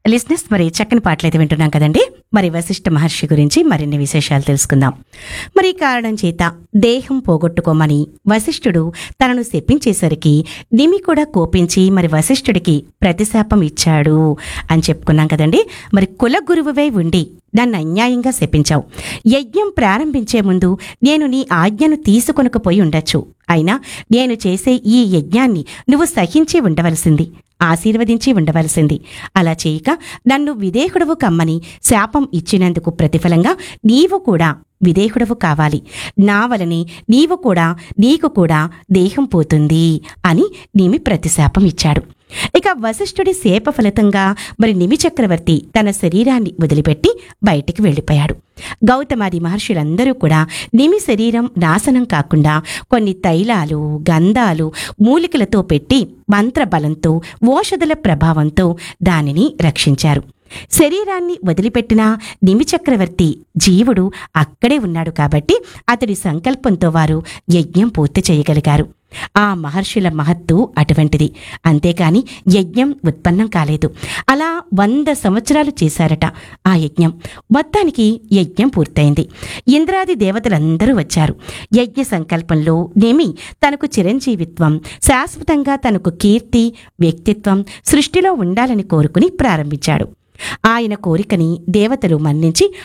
లిస్నెస్ మరి చక్కని పాటలైతే వింటున్నాం కదండి మరి వశిష్ఠ మహర్షి గురించి మరిన్ని విశేషాలు తెలుసుకుందాం మరి ఈ కారణం చేత దేహం పోగొట్టుకోమని వశిష్ఠుడు తనను శపించేసరికి నిమి కూడా కోపించి మరి వశిష్ఠుడికి ప్రతిశాపం ఇచ్చాడు అని చెప్పుకున్నాం కదండి మరి కుల గురువువై ఉండి నన్ను అన్యాయంగా శపించావు యజ్ఞం ప్రారంభించే ముందు నేను నీ ఆజ్ఞను తీసుకొనకపోయి ఉండొచ్చు అయినా నేను చేసే ఈ యజ్ఞాన్ని నువ్వు సహించి ఉండవలసింది ఆశీర్వదించి ఉండవలసింది అలా చేయక నన్ను విదేహుడవు కమ్మని శాపం ఇచ్చినందుకు ప్రతిఫలంగా నీవు కూడా విదేహుడవు కావాలి నా వలనే నీవు కూడా నీకు కూడా దేహం పోతుంది అని నిమి ప్రతిశాపం ఇచ్చాడు ఇక వశిష్ఠుడి శాప ఫలితంగా మరి నిమి చక్రవర్తి తన శరీరాన్ని వదిలిపెట్టి బయటికి వెళ్ళిపోయాడు గౌతమాది మహర్షులందరూ కూడా నిమి శరీరం నాశనం కాకుండా కొన్ని తైలాలు గంధాలు మూలికలతో పెట్టి మంత్రబలంతో ఓషధుల ప్రభావంతో దానిని రక్షించారు శరీరాన్ని వదిలిపెట్టిన నిమిచక్రవర్తి జీవుడు అక్కడే ఉన్నాడు కాబట్టి అతడి సంకల్పంతో వారు యజ్ఞం పూర్తి చేయగలిగారు ఆ మహర్షుల మహత్తు అటువంటిది అంతేకాని యజ్ఞం ఉత్పన్నం కాలేదు అలా వంద సంవత్సరాలు చేశారట ఆ యజ్ఞం మొత్తానికి యజ్ఞం పూర్తయింది ఇంద్రాది దేవతలందరూ వచ్చారు యజ్ఞ సంకల్పంలో నేమి తనకు చిరంజీవిత్వం శాశ్వతంగా తనకు కీర్తి వ్యక్తిత్వం సృష్టిలో ఉండాలని కోరుకుని ప్రారంభించాడు ఆయన కోరికని దేవతలు మన్నించి